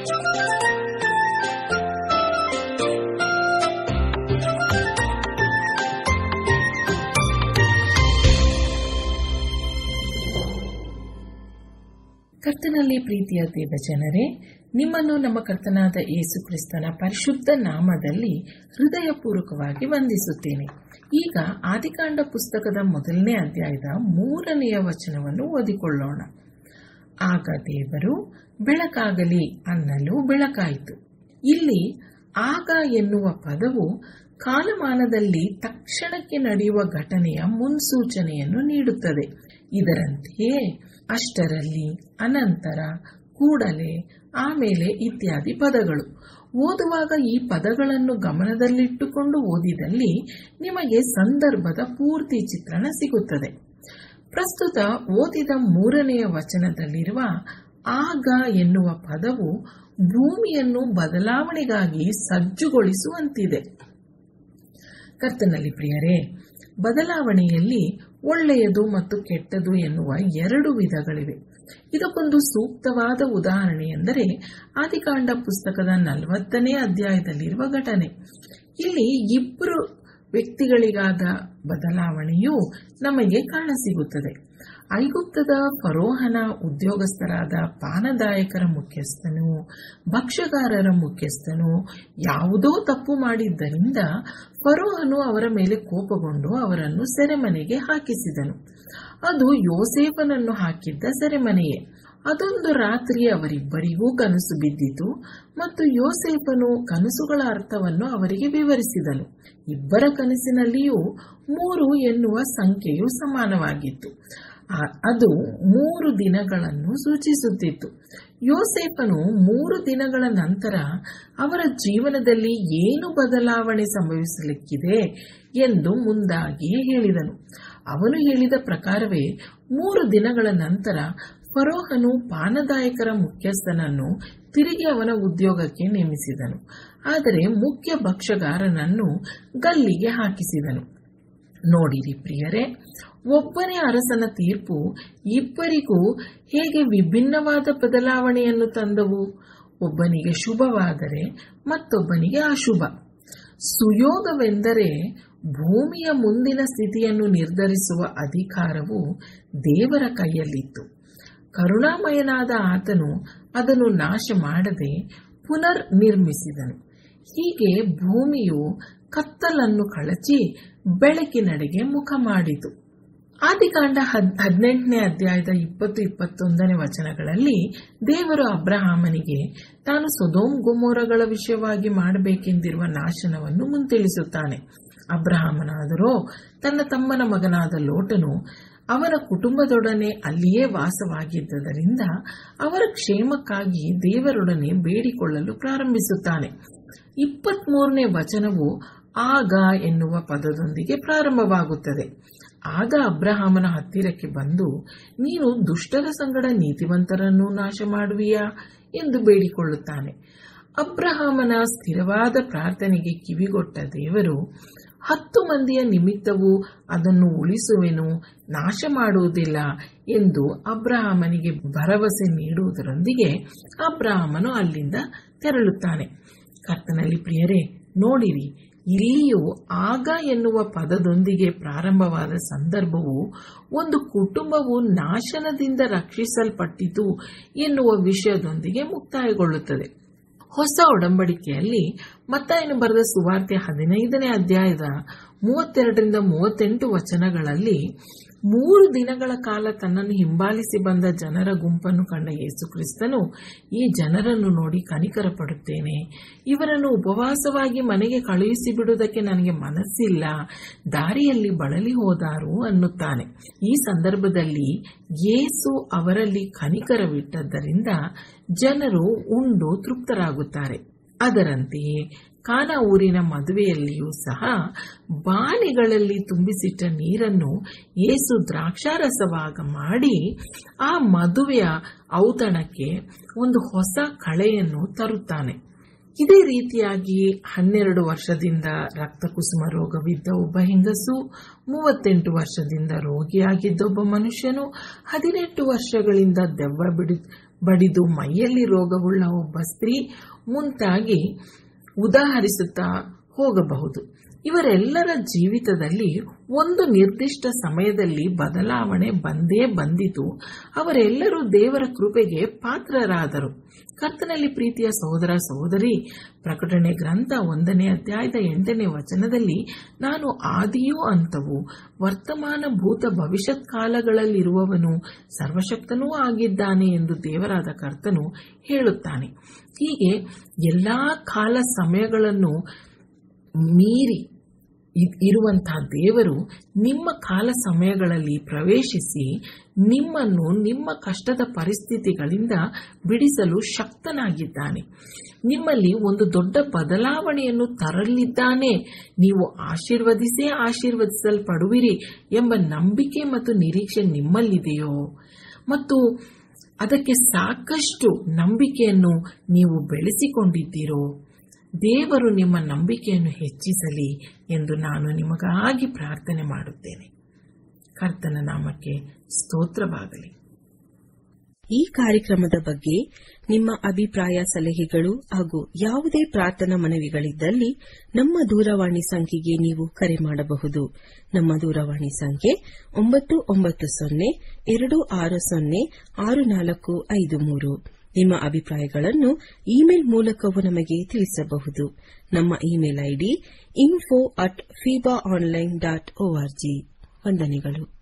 ಕರ್ತನಲ್ಲಿ ಪ್ರೀತಿಯ ದೇವಜನರೇ ನಿಮ್ಮನ್ನು ನಮ್ಮ ಕರ್ತನಾದ ಯೇಸು ಕ್ರಿಸ್ತನ ಪರಿಶುದ್ಧ ನಾಮದಲ್ಲಿ ಹೃದಯಪೂರ್ವಕವಾಗಿ ವಂದಿಸುತ್ತೇನೆ ಈಗ ಆದಿಕಾಂಡ ಪುಸ್ತಕದ ಮೊದಲನೇ ಅಧ್ಯಾಯದ ಮೂರನೆಯ ವಚನವನ್ನು ಓದಿಕೊಳ್ಳೋಣ ಆಗ ದೇವರು ಬೆಳಕಾಗಲಿ ಅನ್ನಲು ಬೆಳಕಾಯಿತು ಇಲ್ಲಿ ಆಗ ಎನ್ನುವ ಪದವು ಕಾಲಮಾನದಲ್ಲಿ ತಕ್ಷಣಕ್ಕೆ ನಡೆಯುವ ಘಟನೆಯ ಮುನ್ಸೂಚನೆಯನ್ನು ನೀಡುತ್ತದೆ ಇದರಂತೆಯೇ ಅಷ್ಟರಲ್ಲಿ ಅನಂತರ ಕೂಡಲೇ ಆಮೇಲೆ ಇತ್ಯಾದಿ ಪದಗಳು ಓದುವಾಗ ಈ ಪದಗಳನ್ನು ಗಮನದಲ್ಲಿಟ್ಟುಕೊಂಡು ಓದಿದಲ್ಲಿ ನಿಮಗೆ ಸಂದರ್ಭದ ಪೂರ್ತಿ ಚಿತ್ರಣ ಸಿಗುತ್ತದೆ ಪ್ರಸ್ತುತ ಓದಿದ ಮೂರನೆಯ ವಚನದಲ್ಲಿರುವ ಆಗ ಎನ್ನುವ ಪದವು ಭೂಮಿಯನ್ನು ಬದಲಾವಣೆಗಾಗಿ ಸಜ್ಜುಗೊಳಿಸುವಂತಿದೆ ಕರ್ತನಲ್ಲಿ ಪ್ರಿಯರೇ ಬದಲಾವಣೆಯಲ್ಲಿ ಒಳ್ಳೆಯದು ಮತ್ತು ಕೆಟ್ಟದು ಎನ್ನುವ ಎರಡು ವಿಧಗಳಿವೆ ಇದಕ್ಕೊಂದು ಸೂಕ್ತವಾದ ಉದಾಹರಣೆ ಎಂದರೆ ಆದಿಕಾಂಡ ಪುಸ್ತಕದ ನಲವತ್ತನೇ ಅಧ್ಯಾಯದಲ್ಲಿರುವ ಘಟನೆ ಇಲ್ಲಿ ಇಬ್ಬರು ವ್ಯಕ್ತಿಗಳಿಗಾದ ಬದಲಾವಣೆಯು ನಮಗೆ ಕಾಣಸಿಗುತ್ತದೆ ಐಗುಪ್ತದ ಫರೋಹನ ಉದ್ಯೋಗಸ್ಥರಾದ ಪಾನದಾಯಕರ ಮುಖ್ಯಸ್ಥನು ಭಕ್ಷ್ಯಗಾರರ ಮುಖ್ಯಸ್ಥನು ಯಾವುದೋ ತಪ್ಪು ಮಾಡಿದ್ದರಿಂದ ಫರೋಹನು ಅವರ ಮೇಲೆ ಕೋಪಗೊಂಡು ಅವರನ್ನು ಸೆರೆಮನೆಗೆ ಹಾಕಿಸಿದನು ಅದು ಯೋಸೇಫನನ್ನು ಹಾಕಿದ್ದ ಸೆರೆಮನೆಯೇ ಅದೊಂದು ರಾತ್ರಿ ಅವರಿಬ್ಬರಿಗೂ ಕನಸು ಬಿದ್ದಿತು ಮತ್ತು ಯೋಸೇಫನು ಕನಸುಗಳ ಅರ್ಥವನ್ನು ಅವರಿಗೆ ವಿವರಿಸಿದನು ಇಬ್ಬರ ಕನಸಿನಲ್ಲಿಯೂ ಮೂರು ಎನ್ನುವ ಸಂಖ್ಯೆಯು ಸಮಾನವಾಗಿತ್ತು ಅದು ಮೂರು ದಿನಗಳನ್ನು ಸೂಚಿಸುತ್ತಿತ್ತು ಯೋಸೇಫನು ಮೂರು ದಿನಗಳ ನಂತರ ಅವರ ಜೀವನದಲ್ಲಿ ಏನು ಬದಲಾವಣೆ ಸಂಭವಿಸಲಿಕ್ಕಿದೆ ಎಂದು ಮುಂದಾಗಿಯೇ ಹೇಳಿದನು ಅವನು ಹೇಳಿದ ಪ್ರಕಾರವೇ ಮೂರು ದಿನಗಳ ನಂತರ ಫರೋಹನು ಪಾನದಾಯಕರ ಮುಖ್ಯಸ್ಥನನ್ನು ತಿರುಗಿ ಅವನ ಉದ್ಯೋಗಕ್ಕೆ ನೇಮಿಸಿದನು ಆದರೆ ಮುಖ್ಯ ಭಕ್ಷ್ಯಗಾರನನ್ನು ಗಲ್ಲಿಗೆ ಹಾಕಿಸಿದನು ನೋಡಿರಿ ಪ್ರಿಯರೇ ಒಬ್ಬನೇ ಅರಸನ ತೀರ್ಪು ಇಬ್ಬರಿಗೂ ಹೇಗೆ ವಿಭಿನ್ನವಾದ ಬದಲಾವಣೆಯನ್ನು ತಂದವು ಒಬ್ಬನಿಗೆ ಶುಭವಾದರೆ ಮತ್ತೊಬ್ಬನಿಗೆ ಅಶುಭ ಸುಯೋಗವೆಂದರೆ ಭೂಮಿಯ ಮುಂದಿನ ಸ್ಥಿತಿಯನ್ನು ನಿರ್ಧರಿಸುವ ಅಧಿಕಾರವು ದೇವರ ಕೈಯಲ್ಲಿತ್ತು ಕರುಣಾಮಯನಾದ ಆತನು ಅದನ್ನು ನಾಶ ಮಾಡದೆ ಪುನರ್ ನಿರ್ಮಿಸಿದನು ಹೀಗೆ ಭೂಮಿಯು ಕತ್ತಲನ್ನು ಕಳಚಿ ಬೆಳಕಿನಡೆಗೆ ಮುಖ ಮಾಡಿತು ಆದಿಕಾಂಡ ಹದಿನೆಂಟನೇ ಅಧ್ಯಾಯದ ಇಪ್ಪತ್ತು ಇಪ್ಪತ್ತೊಂದನೇ ವಚನಗಳಲ್ಲಿ ದೇವರು ಅಬ್ರಹಾಮನಿಗೆ ತಾನು ಸೊದೋಮ್ ಗುಮೋರಗಳ ವಿಷಯವಾಗಿ ಮಾಡಬೇಕೆಂದಿರುವ ನಾಶನವನ್ನು ಮುಂತಿಳಿಸುತ್ತಾನೆ ಅಬ್ರಹಾಮನಾದರೋ ತನ್ನ ತಮ್ಮನ ಮಗನಾದ ಲೋಟನು ಅವನ ಕುಟುಂಬದೊಡನೆ ಅಲ್ಲಿಯೇ ವಾಸವಾಗಿದ್ದರಿಂದ ಅವರ ಕ್ಷೇಮಕ್ಕಾಗಿ ದೇವರೊಡನೆ ಬೇಡಿಕೊಳ್ಳಲು ಪ್ರಾರಂಭಿಸುತ್ತಾನೆ ಇಪ್ಪತ್ಮೂರನೇ ವಚನವು ಆಗ ಎನ್ನುವ ಪದದೊಂದಿಗೆ ಪ್ರಾರಂಭವಾಗುತ್ತದೆ ಆಗ ಅಬ್ರಹಾಮನ ಹತ್ತಿರಕ್ಕೆ ಬಂದು ನೀನು ದುಷ್ಟರ ಸಂಗಡ ನೀತಿವಂತರನ್ನು ನಾಶ ಮಾಡುವಿಯಾ ಎಂದು ಬೇಡಿಕೊಳ್ಳುತ್ತಾನೆ ಅಬ್ರಹಾಮನ ಸ್ಥಿರವಾದ ಪ್ರಾರ್ಥನೆಗೆ ಕಿವಿಗೊಟ್ಟ ದೇವರು ಹತ್ತು ಮಂದಿಯ ನಿಮಿತ್ತವೂ ಅದನ್ನು ಉಳಿಸುವೆನು ನಾಶ ಮಾಡುವುದಿಲ್ಲ ಎಂದು ಅಬ್ರಹಾಮನಿಗೆ ಭರವಸೆ ನೀಡುವುದರೊಂದಿಗೆ ಅಬ್ರಹಾಮನು ಅಲ್ಲಿಂದ ತೆರಳುತ್ತಾನೆ ಕರ್ತನಲ್ಲಿ ಪ್ರಿಯರೇ ನೋಡಿರಿ ಇಲ್ಲಿಯೂ ಆಗ ಎನ್ನುವ ಪದದೊಂದಿಗೆ ಪ್ರಾರಂಭವಾದ ಸಂದರ್ಭವು ಒಂದು ಕುಟುಂಬವು ನಾಶನದಿಂದ ರಕ್ಷಿಸಲ್ಪಟ್ಟಿತು ಎನ್ನುವ ವಿಷಯದೊಂದಿಗೆ ಮುಕ್ತಾಯಗೊಳ್ಳುತ್ತದೆ ಹೊಸ ಒಡಂಬಡಿಕೆಯಲ್ಲಿ ಮತ್ತಾಯನು ಬರೆದ ಸುವಾರ್ತೆ ಹದಿನೈದನೇ ಅಧ್ಯಾಯದ ಮೂವತ್ತೆರಡರಿಂದ ಮೂವತ್ತೆಂಟು ವಚನಗಳಲ್ಲಿ ಮೂರು ದಿನಗಳ ಕಾಲ ತನ್ನನ್ನು ಹಿಂಬಾಲಿಸಿ ಬಂದ ಜನರ ಗುಂಪನ್ನು ಕಂಡ ಯೇಸು ಕ್ರಿಸ್ತನು ಈ ಜನರನ್ನು ನೋಡಿ ಕನಿಕರ ಪಡುತ್ತೇನೆ ಇವರನ್ನು ಉಪವಾಸವಾಗಿ ಮನೆಗೆ ಕಳುಹಿಸಿ ಬಿಡುವುದಕ್ಕೆ ನನಗೆ ಮನಸ್ಸಿಲ್ಲ ದಾರಿಯಲ್ಲಿ ಬಳಲಿ ಹೋದಾರು ಅನ್ನುತ್ತಾನೆ ಈ ಸಂದರ್ಭದಲ್ಲಿ ಯೇಸು ಅವರಲ್ಲಿ ಕನಿಕರವಿಟ್ಟದ್ದರಿಂದ ಜನರು ಉಂಡು ತೃಪ್ತರಾಗುತ್ತಾರೆ ಅದರಂತೆಯೇ ಕಾನ ಊರಿನ ಮದುವೆಯಲ್ಲಿಯೂ ಸಹ ಬಾಣಿಗಳಲ್ಲಿ ತುಂಬಿಸಿಟ್ಟ ನೀರನ್ನು ಏಸು ದ್ರಾಕ್ಷಾರಸವಾಗ ಮಾಡಿ ಆ ಮದುವೆಯ ಔತಣಕ್ಕೆ ಒಂದು ಹೊಸ ಕಳೆಯನ್ನು ತರುತ್ತಾನೆ ಇದೇ ರೀತಿಯಾಗಿ ಹನ್ನೆರಡು ವರ್ಷದಿಂದ ರಕ್ತಕುಸುಮ ರೋಗವಿದ್ದ ಒಬ್ಬ ಹೆಂಗಸು ಮೂವತ್ತೆಂಟು ವರ್ಷದಿಂದ ರೋಗಿಯಾಗಿದ್ದ ಒಬ್ಬ ಮನುಷ್ಯನು ಹದಿನೆಂಟು ವರ್ಷಗಳಿಂದ ದೆವ್ವ ಬಿಡಿ ಬಡಿದು ಮೈಯಲ್ಲಿ ರೋಗವುಳ್ಳ ಒಬ್ಬ ಸ್ತ್ರೀ ಮುಂತಾಗಿ ಉದಾಹರಿಸುತ್ತಾ ಹೋಗಬಹುದು ಇವರೆಲ್ಲರ ಜೀವಿತದಲ್ಲಿ ಒಂದು ನಿರ್ದಿಷ್ಟ ಸಮಯದಲ್ಲಿ ಬದಲಾವಣೆ ಬಂದೇ ಬಂದಿತು ಅವರೆಲ್ಲರೂ ದೇವರ ಕೃಪೆಗೆ ಪಾತ್ರರಾದರು ಕರ್ತನಲ್ಲಿ ಪ್ರೀತಿಯ ಸಹೋದರ ಸಹೋದರಿ ಪ್ರಕಟಣೆ ಗ್ರಂಥ ಒಂದನೇ ಅಧ್ಯಾಯದ ಎಂಟನೇ ವಚನದಲ್ಲಿ ನಾನು ಆದಿಯೂ ಅಂತವು ವರ್ತಮಾನ ಭೂತ ಭವಿಷ್ಯತ್ ಕಾಲಗಳಲ್ಲಿರುವವನು ಸರ್ವಶಕ್ತನೂ ಆಗಿದ್ದಾನೆ ಎಂದು ದೇವರಾದ ಕರ್ತನು ಹೇಳುತ್ತಾನೆ ಹೀಗೆ ಎಲ್ಲಾ ಕಾಲ ಸಮಯಗಳನ್ನು ಮೀರಿ ಇರುವಂತಹ ದೇವರು ನಿಮ್ಮ ಕಾಲ ಸಮಯಗಳಲ್ಲಿ ಪ್ರವೇಶಿಸಿ ನಿಮ್ಮನ್ನು ನಿಮ್ಮ ಕಷ್ಟದ ಪರಿಸ್ಥಿತಿಗಳಿಂದ ಬಿಡಿಸಲು ಶಕ್ತನಾಗಿದ್ದಾನೆ ನಿಮ್ಮಲ್ಲಿ ಒಂದು ದೊಡ್ಡ ಬದಲಾವಣೆಯನ್ನು ತರಲಿದ್ದಾನೆ ನೀವು ಆಶೀರ್ವದಿಸೇ ಆಶೀರ್ವದಿಸಲ್ಪಡುವಿರಿ ಎಂಬ ನಂಬಿಕೆ ಮತ್ತು ನಿರೀಕ್ಷೆ ನಿಮ್ಮಲ್ಲಿದೆಯೋ ಮತ್ತು ಅದಕ್ಕೆ ಸಾಕಷ್ಟು ನಂಬಿಕೆಯನ್ನು ನೀವು ಬೆಳೆಸಿಕೊಂಡಿದ್ದೀರೋ ದೇವರು ನಿಮ್ಮ ನಂಬಿಕೆಯನ್ನು ಹೆಚ್ಚಿಸಲಿ ಎಂದು ನಾನು ನಿಮಗಾಗಿ ಪ್ರಾರ್ಥನೆ ಮಾಡುತ್ತೇನೆ ಕರ್ತನ ನಾಮಕ್ಕೆ ಸ್ತೋತ್ರವಾಗಲಿ ಈ ಕಾರ್ಯಕ್ರಮದ ಬಗ್ಗೆ ನಿಮ್ಮ ಅಭಿಪ್ರಾಯ ಸಲಹೆಗಳು ಹಾಗೂ ಯಾವುದೇ ಪ್ರಾರ್ಥನಾ ಮನವಿಗಳಿದ್ದಲ್ಲಿ ನಮ್ಮ ದೂರವಾಣಿ ಸಂಖ್ಯೆಗೆ ನೀವು ಕರೆ ಮಾಡಬಹುದು ನಮ್ಮ ದೂರವಾಣಿ ಸಂಖ್ಯೆ ಒಂಬತ್ತು ಒಂಬತ್ತು ಸೊನ್ನೆ ಎರಡು ಆರು ಸೊನ್ನೆ ಆರು ನಾಲ್ಕು ಐದು ಮೂರು ನಿಮ್ಮ ಅಭಿಪ್ರಾಯಗಳನ್ನು ಇಮೇಲ್ ಮೂಲಕವೂ ನಮಗೆ ತಿಳಿಸಬಹುದು ನಮ್ಮ email ID info at Fiba online dot org ವಂದನೆಗಳು